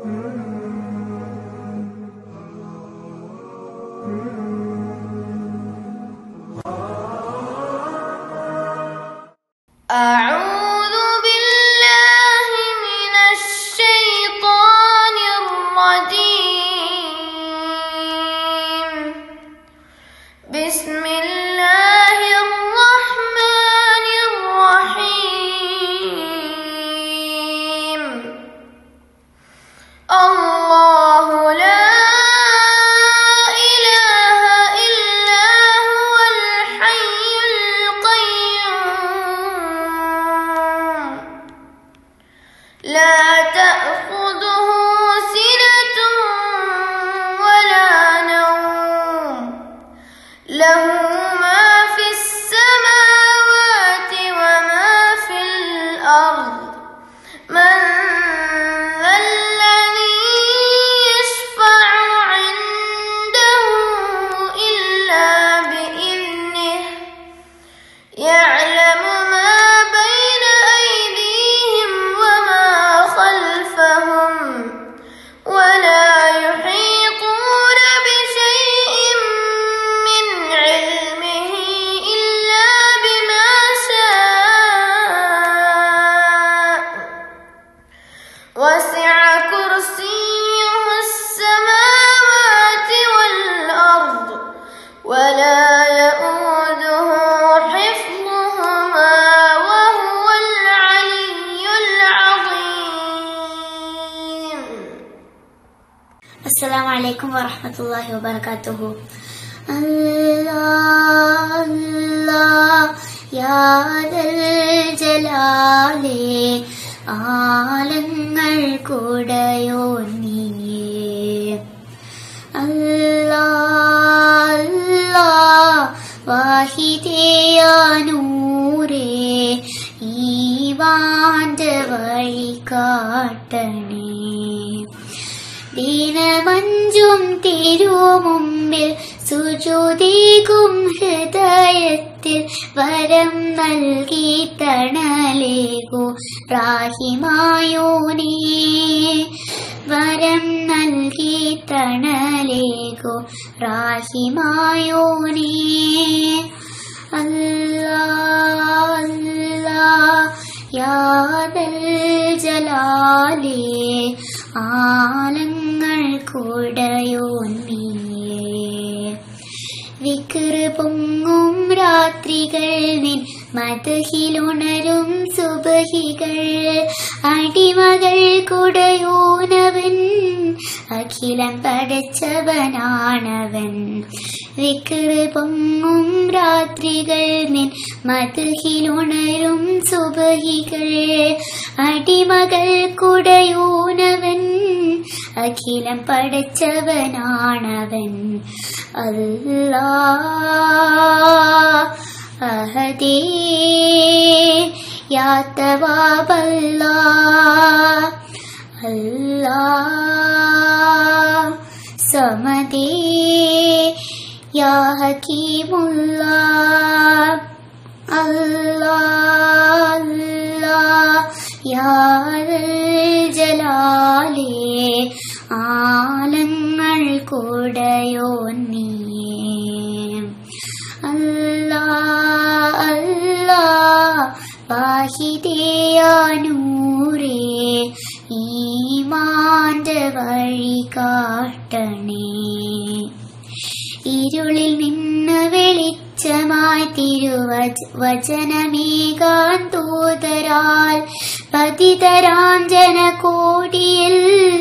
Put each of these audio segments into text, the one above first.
أعوذ بالله من الشيطان الرجيم بسم الله الرحمن الرحيم الله لا إله إلا هو الحي القيوم لا تأخذه سنة ولا نوم له ما في السماوات وما في الأرض من ذا الذي يشفع عنده إلا بإذنه يعلم ما بين أيديهم وما خلفهم ولا يحيطون بشيء من علمه إلا بما شاء وسع كرسيه السماوات والأرض ولا يؤوده حفظهما وهو العلي العظيم السلام عليكم ورحمة الله وبركاته الله الله يا ذا الجلال ആലങ്ങൾക്കുടയോ നീയേ അല്ലാ വാഹിതയാനൂരേ ഈവാന്റെ വഴി കാട്ടണേ ദീനമഞ്ചും തിരുമുമ്പിൽ സുജുതീകും ഹൃദയത്തിൽ വരം നൽകി തണലേകു റാഹിമായോനേ വരം നൽകി തണലേകു റാഹിമായോനേ അല്ലാ അല്ലാ യാദൽ ജലാലേ ആലങ്ങൾ കുടയോ നീയേ വിക്റ് പൊങ്ങും രാത്രികൾ നിൻ മതഹിലുണരും സുബഹികൾ അടിമകൾ കുടയോനവൻ അഖിലം പടച്ചവനാണവൻ വിക്റ് പൊങ്ങും രാത്രികൾ നിൻ മതഹിലുണരും സുബഹികൾ അടിമകൾ കുടയോനവൻ അഖിലം പടച്ചവനാണവൻ അല്ലാ അഹദേ യാ തവാബല്ലാ അല്ലാ സമദേ യാ ഹകീമുല്ലാ അല്ലാ അല്ലാ യാ ദൽ ജലാലേ ആലങ്ങൾ കൂടയോ നീയേ അല്ലാ അല്ലാ വാഹിതയാനൂരേ ഈമാന്റെ വഴി കാട്ടണേ ഇരുളിൽ നിന്ന് വെളിച്ചമായി തിരുവച വചനമേകാൻ തൂതരാൽ പതിതരാം ജനകോടിയിൽ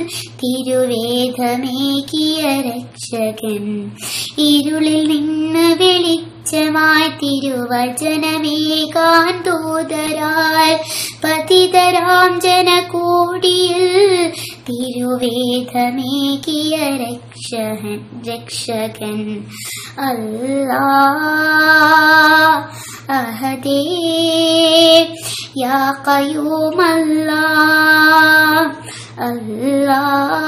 തിരുവേദമേകിയ രക്ഷകൻ ഇരുളിൽ നിന്ന് വെളിച്ചമായി തിരുവചനമേകാൻ തൂതരാൽ പതിതരാം ജനകോടിയിൽ തിരുവേദമേകിയ രക്ഷകൻ രക്ഷകൻ അല്ലാ അഹദേ യാ കയൂമല്ലാ അല്ലാ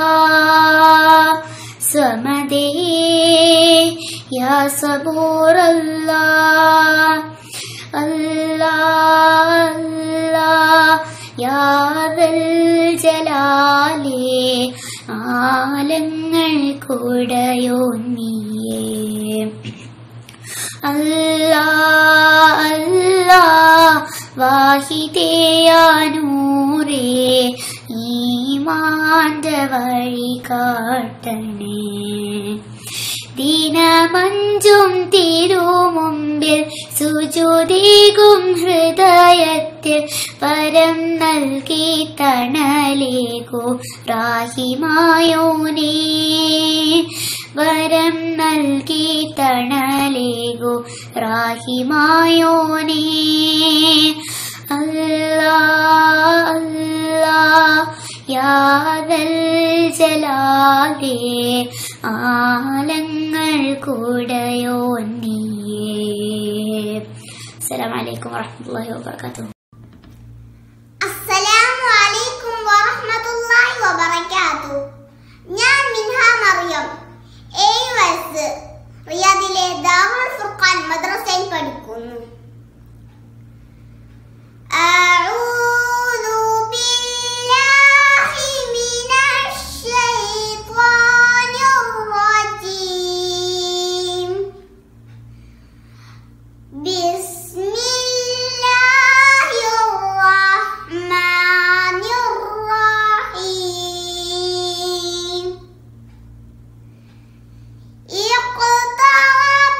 സമദേ യാ സബൂറല്ലാ അല്ലാ അല്ലാ യാതൽ ജലാലേ ആലങ്ങൾ കൂടയോ നീയേ അല്ലാ അല്ലാ വാഹിതേയാനൂരേ ഈമാന്റെ വഴി കാട്ടണേ ദിനമഞ്ചും തിരുമുമ്പിൽ സുജുതീകും ഹൃദയത്തിൽ പരം നൽകി തണലേകു റാഹിമായോനേ വരം നൽകി തണലേകു റാഹിമായോനേ അല്ലാ അല്ലാ യാദൽ ജലാലേ ആലങ്ങൾ കൂടയോ നീയേ അസ്സലാമു അലൈക്കും വറഹ്മത്തുള്ളാഹി വബറകാതുഹു അസ്സലാമു അലൈക്കും വറഹ്മത്തുള്ളാഹി വബറകാതുഹു ഞാൻ മിൻഹ മറിയം ഏഴ് വയസ്സ് റിയാദിലെ ദാറുൽ ഫുർഖാൻ മദ്രസയിൽ പഠിക്കുന്നു أعوذ بالله من الشيطان الرجيم بسم الله الرحمن الرحيم اقترب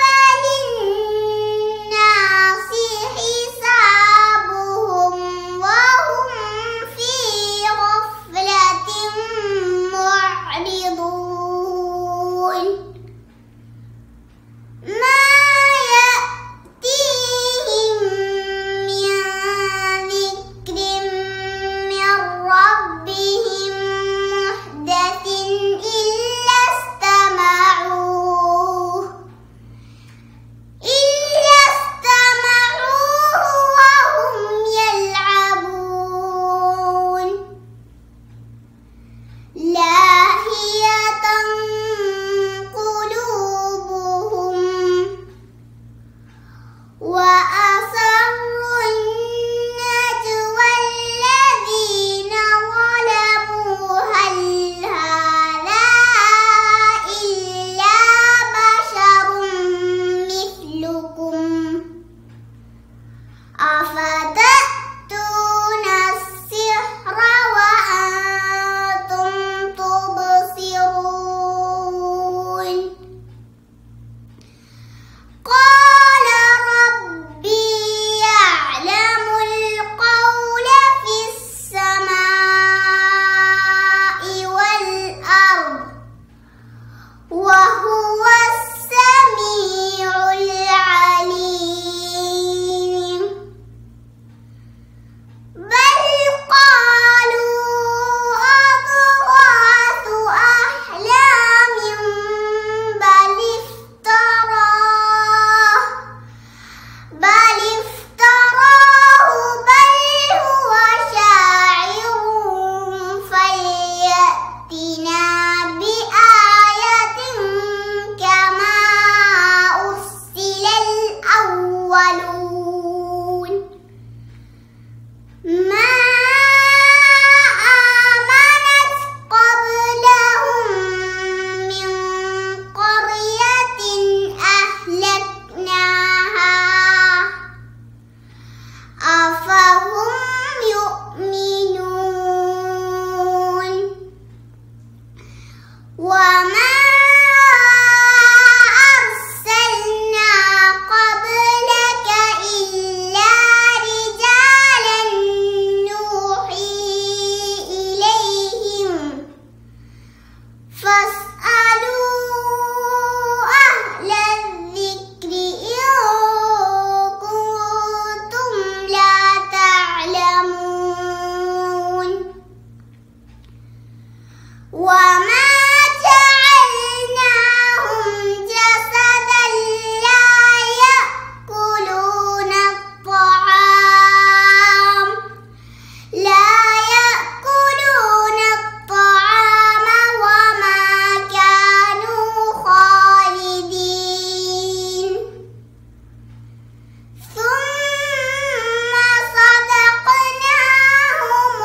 للناس حسابهم وهم في غفلة معرضون ما يأتيهم من ذكر من ربهم محدث إلا استمعوه إلا استمعوه وهم يلعبون لاهية قلوبهم وأسروا النجوى الذين ظلموا هل هذا إلا بشر مثلكم أفتأتون السحر وأنتم تبصرون قال ربي يعلم القول في السماء والأرض وهو السميع العليم بل قالوا أضغاث أحلام بل افتراه بل افتراه بل هو شاعر فليأتنا بآية كما أرسل الأولون ما آمنت قبلهم من قرية أهلكناها أفهم يؤمنون وما أرسلنا قبلك إلا رجالا نوحي إليهم فاسألوا أهل الذكر إن كنتم لا تعلمون وما جعلناهم جسدا لا يأكلون الطعام لا يأكلون الطعام وما كانوا خالدين ثم صدقناهم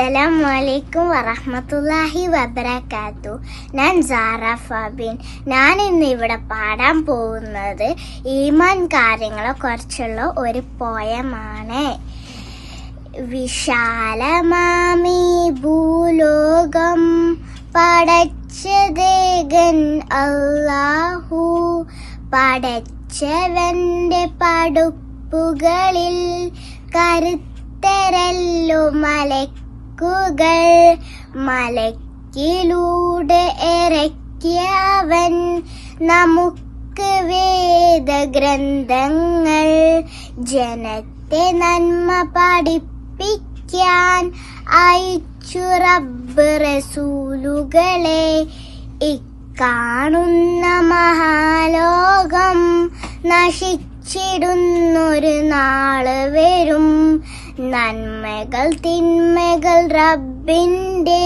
അസ്സലാമു അലൈക്കും വറഹ്മത്തുള്ളാഹി വബറകാത്തു ഞാൻ സാറ ഫബിൻ ഞാൻ ഇന്ന് ഇവിടെ പാടാൻ പോകുന്നത് ഈമാൻ കാര്യങ്ങളെ കുറിച്ചുള്ള ഒരു പോയമാണ് വിശാലമാമി ഭൂലോകം പടച്ചതേകൻ അല്ലാഹു പടച്ചവന്റെ പടുപ്പുകളിൽ കരുത്തരല്ലു മലക്കുകൾ മലക്കിലൂടെ ഇറക്കിയവൻ നമുക്ക് വേദഗ്രന്ഥങ്ങൾ ജനത്തെ നന്മ പഠിപ്പിക്കാൻ അയച്ചു റബ്ബ് റസൂലുകളെ ഇക്കാണുന്ന മഹാലോകം നശിച്ചിടുന്നൊരു നാള് വരും നന്മകൾ തിന്മകൾ റബ്ബിൻ്റെ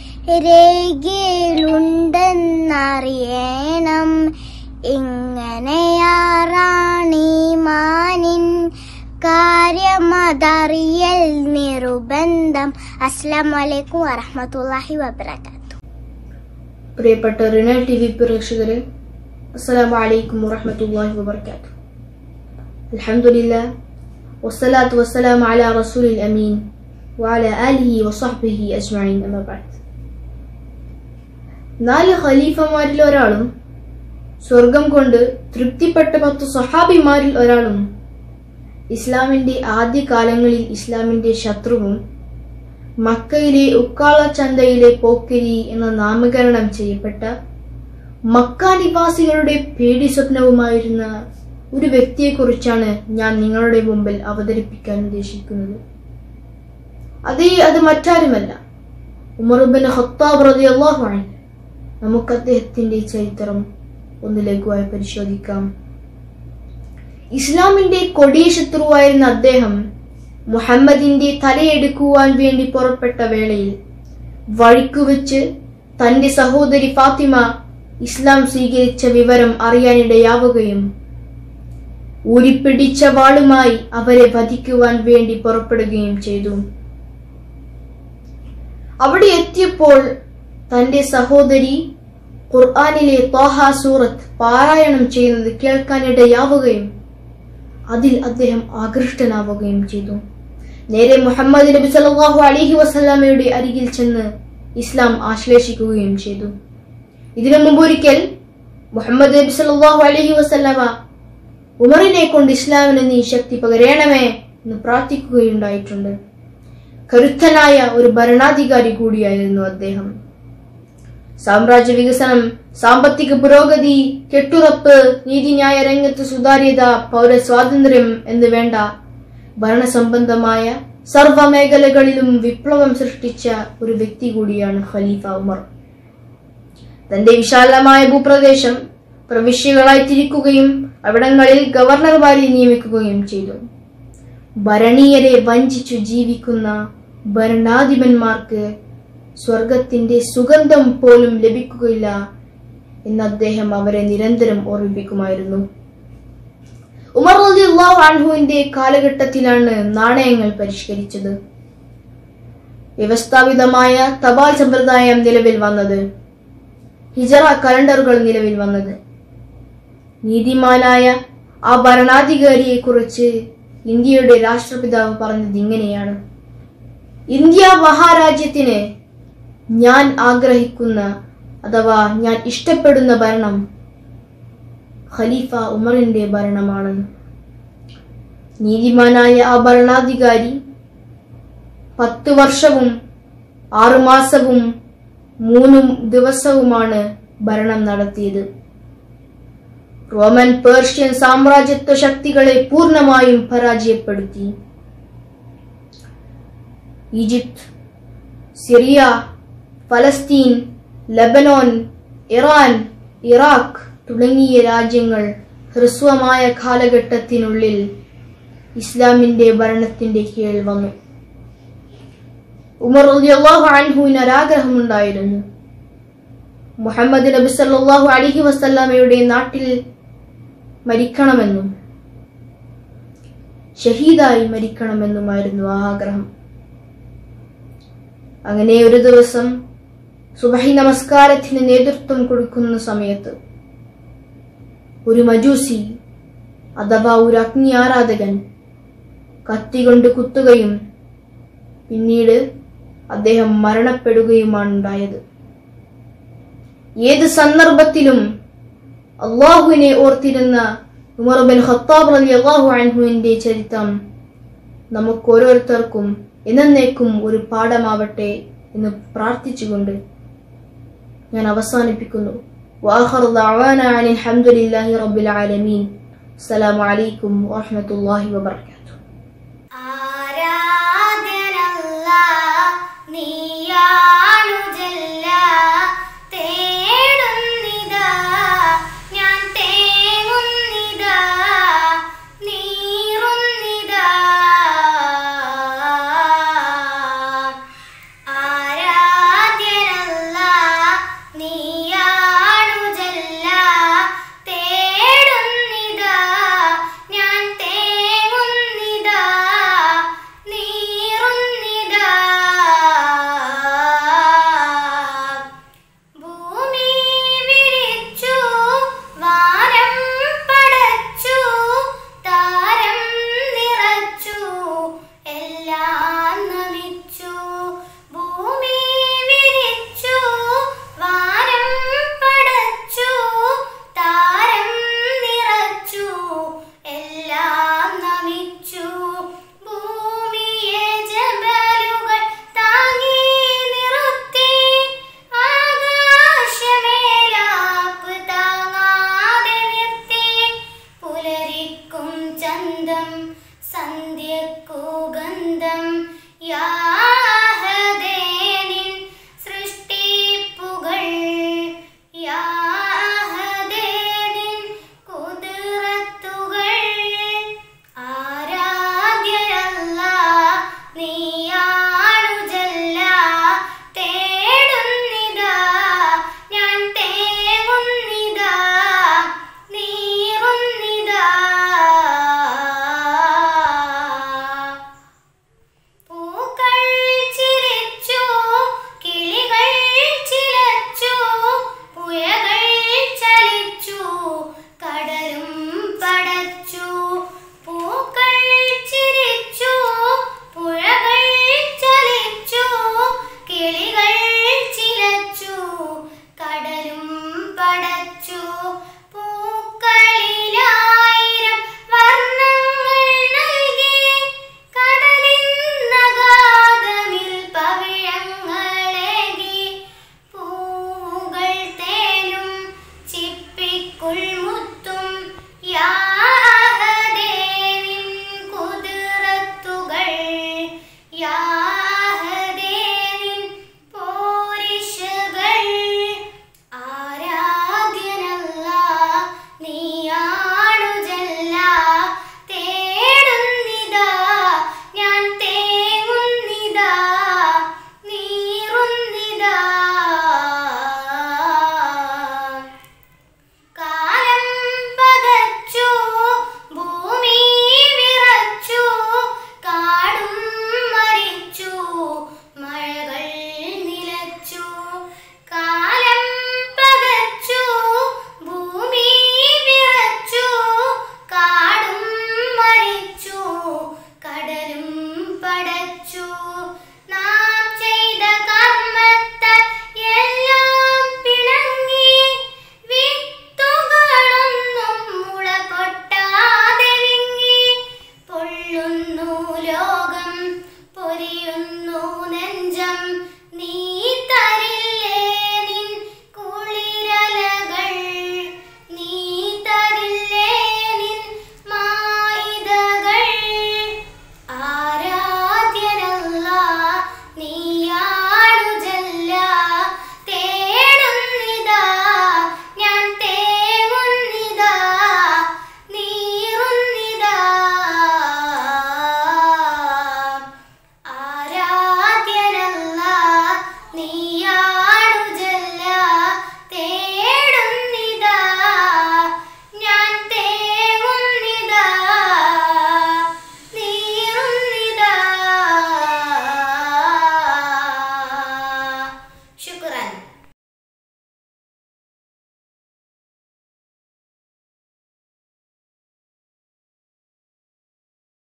രേഖയിലുണ്ടെന്നറിയണം ഇങ്ങനെയാറാണീമാനിൻ കാര്യമതറിയൽ നിർബന്ധം അസ്സാം വലൈക്കും വറഹമത്തല്ലാഹി വബർക്കാത്തു പ്രിയപ്പെട്ട റിനൽ ടി വി പ്രേക്ഷകരെ അസ്സലാമു അലൈക്കും വറഹ്മത്തുള്ളാഹി വബർക്കാത്തു അൽഹംദുലില്ലാ വസ്സലാത്തു വസ്സലാമു അലാ റസൂലിൽ അമീൻ വഅലാ ആലിഹി വസഹ്ബിഹി അജ്മഈൻ അമ്മാ ബഅദ് നാല് ഖലീഫമാരിൽ ഒരാളും സ്വർഗം കൊണ്ട് തൃപ്തിപ്പെട്ട പത്ത് സ്വഹാബിമാരിൽ ഒരാളും ഇസ്ലാമിന്റെ ആദ്യ കാലങ്ങളിൽ ഇസ്ലാമിന്റെ ശത്രുവും മക്കയിലെ ഉക്കാള ചന്തയിലെ പോക്കിരി എന്ന നാമകരണം ചെയ്യപ്പെട്ട മക്ക നിവാസികളുടെ പേടി സ്വപ്നവുമായിരുന്ന ഒരു വ്യക്തിയെക്കുറിച്ചാണ് ഞാൻ നിങ്ങളുടെ മുമ്പിൽ അവതരിപ്പിക്കാൻ ഉദ്ദേശിക്കുന്നത് അതേ അത് മറ്റാരുമല്ല ഉമർബിൻ ഹത്താബ് റളിയല്ലാഹു അൻഹു നമുക്ക് അദ്ദേഹത്തിന്റെ ചരിത്രം ഒന്ന് ലഘുവായി പരിശോധിക്കാം ഇസ്ലാമിന്റെ കൊടിയ ശത്രുവായിരുന്ന അദ്ദേഹം മുഹമ്മദിന്റെ തലയെടുക്കുവാൻ വേണ്ടി പുറപ്പെട്ട വേളയിൽ വഴിക്കുവെച്ച് തന്റെ സഹോദരി ഫാത്തിമ ഇസ്ലാം സ്വീകരിച്ച വിവരം അറിയാനിടയാവുകയും ഊരിപ്പിടിച്ച വാളുമായി അവരെ വധിക്കുവാൻ വേണ്ടി പുറപ്പെടുകയും ചെയ്തു അവിടെ എത്തിയപ്പോൾ തന്റെ സഹോദരി ഖുർആാനിലെ തോഹ സൂറത്ത് പാരായണം ചെയ്യുന്നത് കേൾക്കാനിടയാവുകയും അതിൽ അദ്ദേഹം ആകൃഷ്ടനാവുകയും ചെയ്തു നേരെ മുഹമ്മദ് നബി സല്ലല്ലാഹു അലൈഹി വസല്ലമയുടെ അരികിൽ ചെന്ന് ഇസ്ലാം ആശ്ലേഷിക്കുകയും ചെയ്തു ഇതിനു മുമ്പ് ഒരിക്കൽ മുഹമ്മദ് നബി സല്ലല്ലാഹു അലൈഹി വസല്ലമ ഉമറിനെ കൊണ്ട് ഇസ്ലാമിന് നീ ശക്തി പകരണമേ എന്ന് പ്രാർത്ഥിക്കുകയുണ്ടായിട്ടുണ്ട് കരുത്തനായ ഒരു ഭരണാധികാരി കൂടിയായിരുന്നു അദ്ദേഹം സാമ്രാജ്യ വികസനം സാമ്പത്തിക പുരോഗതി കെട്ടുറപ്പ് നീതിന്യായ രംഗത്ത് സുതാര്യത പൗര സ്വാതന്ത്ര്യം എന്ന് വേണ്ട ഭരണസംബന്ധമായ സർവ മേഖലകളിലും വിപ്ലവം സൃഷ്ടിച്ച ഒരു വ്യക്തി കൂടിയാണ് ഖലീഫ ഉമർ തന്റെ വിശാലമായ ഭൂപ്രദേശം പ്രവിശ്യകളായി തിരിക്കുകയും അവിടങ്ങളിൽ ഗവർണർമാരെ നിയമിക്കുകയും ചെയ്തു ഭരണീയരെ വഞ്ചിച്ചു ജീവിക്കുന്ന ഭരണാധിപന്മാർക്ക് സ്വർഗത്തിന്റെ സുഗന്ധം പോലും ലഭിക്കുകയില്ല എന്ന് അദ്ദേഹം അവരെ നിരന്തരം ഓർമ്മിപ്പിക്കുമായിരുന്നു ഉമർ റളിയല്ലാഹു അൻഹുവിന്റെ കാലഘട്ടത്തിലാണ് നാണയങ്ങൾ പരിഷ്കരിച്ചത് വ്യവസ്ഥാപിതമായ തപാൽ സമ്പ്രദായം നിലവിൽ വന്നത് ഹിജറ കലണ്ടറുകൾ നിലവിൽ വന്നത് നീതിമാനായ ആ ഭരണാധികാരിയെ കുറിച്ച് ഇന്ത്യയുടെ രാഷ്ട്രപിതാവ് പറഞ്ഞത് ഇങ്ങനെയാണ് ഇന്ത്യ മഹാരാജ്യത്തിന് ഞാൻ ആഗ്രഹിക്കുന്ന അഥവാ ഞാൻ ഇഷ്ടപ്പെടുന്ന ഭരണം ഖലീഫ ഉമറിന്റെ ഭരണമാണ് നീതിമാനായ ആ ഭരണാധികാരി പത്ത് വർഷവും ആറുമാസവും മൂന്നും ദിവസവുമാണ് ഭരണം നടത്തിയത് റോമൻ പേർഷ്യൻ സാമ്രാജ്യത്വ ശക്തികളെ പൂർണ്ണമായും പരാജയപ്പെടുത്തി ഈജിപ്ത് സിറിയ ഫലസ്തീൻ ലബനോൻ ഇറാൻ ഇറാഖ് തുടങ്ങിയ രാജ്യങ്ങൾ ഹ്രസ്വമായ കാലഘട്ടത്തിനുള്ളിൽ ഇസ്ലാമിന്റെ ഭരണത്തിന്റെ കീഴിൽ വന്നു ഉമർ റളിയല്ലാഹു അൻഹുവിന് ഒരാഗ്രഹമുണ്ടായിരുന്നു മുഹമ്മദ് നബി സല്ലല്ലാഹു അലൈഹി വസല്ലമയുടെ നാട്ടിൽ മരിക്കണമെന്നും ഷഹീദായി മരിക്കണമെന്നുമായിരുന്നു ആ ആഗ്രഹം അങ്ങനെ ഒരു ദിവസം സുബഹി നമസ്കാരത്തിന് നേതൃത്വം കൊടുക്കുന്ന സമയത്ത് ഒരു മജൂസി അഥവാ ഒരു അഗ്നി ആരാധകൻ കത്തി കൊണ്ട് കുത്തുകയും പിന്നീട് അദ്ദേഹം മരണപ്പെടുകയുമാണ് ഉണ്ടായത് ഏത് സന്ദർഭത്തിലും അള്ളാഹുവിനെ ഓർത്തിരുന്ന ഉമർ ബിൻ ഖത്താബ് റളിയല്ലാഹു അൻഹുവിന്റെ ചരിത്രം നമുക്ക് ഓരോരുത്തർക്കും എന്നേക്കും ഒരു പാഠമാവട്ടെ എന്ന് പ്രാർത്ഥിച്ചുകൊണ്ട് ഞാൻ അവസാനിപ്പിക്കുന്നു വാഹർ ദഅവാന അനിൽ ഹംദുലില്ലാഹി റബ്ബിൽ ആലമീൻ അസ്സലാമു അലൈക്കും വറഹ്മത്തുള്ളാഹി വബറകാതുഹു